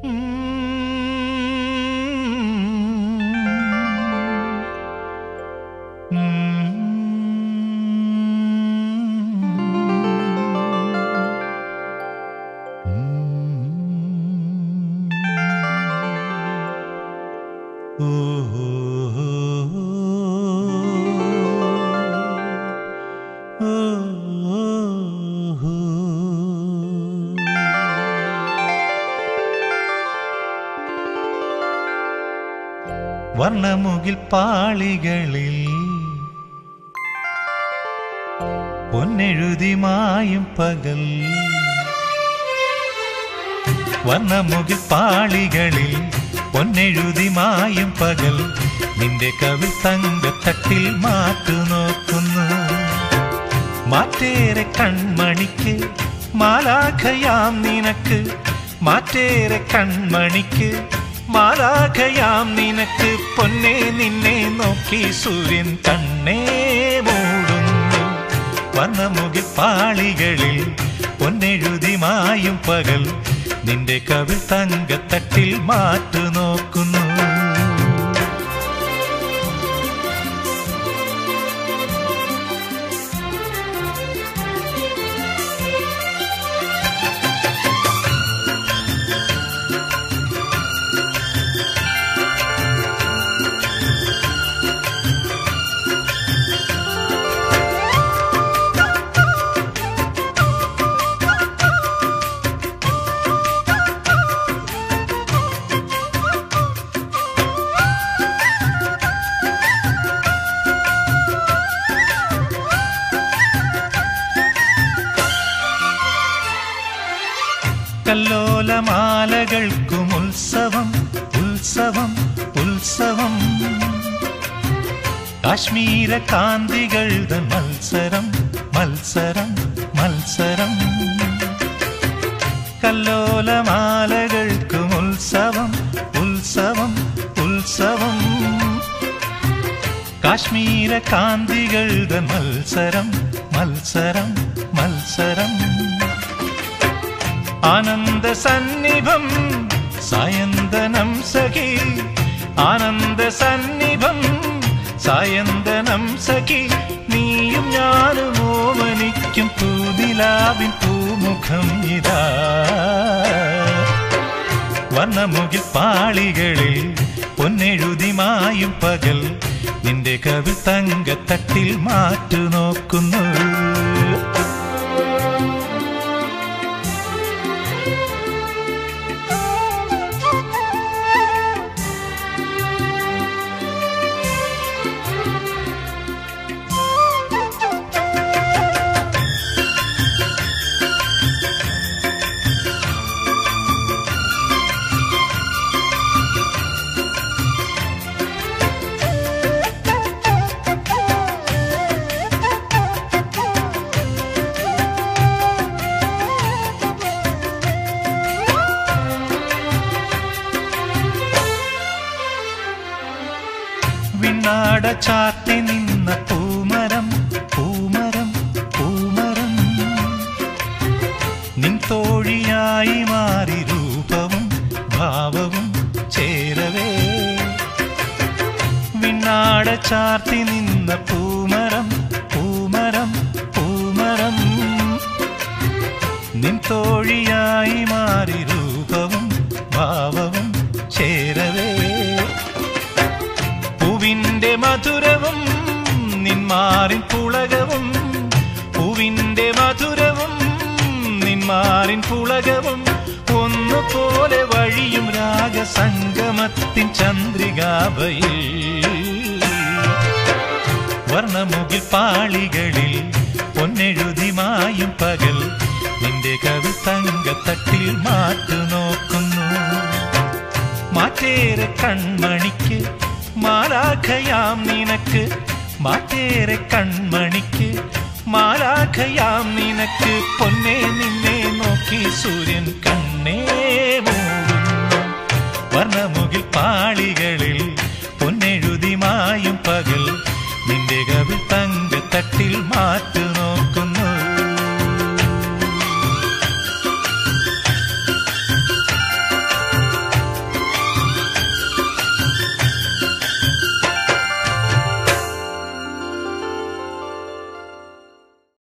വർണ്ണമുകിൽ പാളികളിൽ പൊന്നെഴുതി മായും പകൽ വർണ്ണമുകിൽ പാളികളിൽ പൊന്നെഴുതി മായും പകൽ നിന്റെ കവിൾ തങ്കത്തട്ടിൽ മാറ്റു നോക്കുന്നു മാറ്റേറെ കൺമണിക്ക് മാലാഖയാം നിനക്ക് മാറ്റേറെ കൺമണിക്ക് മാലാഖയാം നിനക്ക് പൊന്നെ നിന്നെ നോക്കി സൂര്യൻ കണ്ണേ മൂടുന്നു വർണ്ണമുകിൽ പാളികളിൽ പൊന്നെഴുതി മായും പകൽ നിന്റെ കവിൾ തങ്കത്തട്ടിൽ മാറ്റു നോക്കുന്നു കല്ലോലമാലകൾക്കും ഉത്സവം ഉത്സവം ഉത്സവം കാശ്മീര കാന്തികളുടെ മത്സരം മത്സരം മത്സരം കല്ലോലമാലകൾക്കും ഉത്സവം ഉത്സവം ഉത്സവം കാശ്മീര കാന്തികളുടെ മത്സരം മത്സരം മത്സരം ആനന്ദ സന്നിഭം സായന്തനം സഖി ആനന്ദ സന്നിഭം സായന്തനം സഖി നീയും ഞാനും ഓമനിക്കും പൂനിലാവിൻ പൂമുഖം ഇതാ വർണ്ണമുകിൽ പാളികളിൽ പൊന്നെഴുതി മായും പകൽ നിന്റെ കവിൾ തങ്കത്തട്ടിൽ മാറ്റു നോക്കുന്നു വിണ്ണാട ചാത്തി നിന്ന പൂമരം പൂമരം പൂമരം നിൻ തോഴിയായി മാറി രൂപവും ഭാവവും ചേരവേ വിണ്ണാട ചാർത്തി നിന്ന പൂമരം പൂമരം പൂമരം നിൻ തോഴിയായി മാറി രൂപവും ഭാവവും ചേരവേ പൂവിന്റെ മധുരവും നിന്മാറിൻ പുളകവും പൂവിന്റെ മധുരവും നിന്മാറിൻ പുളകവും ഒന്നുപോലെ വഴിയും രാഗസംഗമത്തിൻ ചന്ദ്രികാഭയിൽ വർണ്ണമുകിൽ പാളികളിൽ പൊന്നെഴുതി മായും പകൽ നിന്റെ കവി തങ്കത്തട്ടിൽ മാറ്റു നോക്കുന്നു മാറ്റേറെ കൺമണിക്ക് മാലാഖയാം നിനക്ക് മാറ്റേറെ കൺമണിക്ക് മാലാഖയാം നിനക്ക് പൊന്നെ നിന്നെ നോക്കി സൂര്യൻ കണ്ണേ മൂടുന്നു വർണ്ണമുകിൽ പാളികളിൽ പൊന്നെഴുതി മായും പകൽ നിന്റെ കവിൾ തങ്കത്തട്ടിൽ മാറ്റു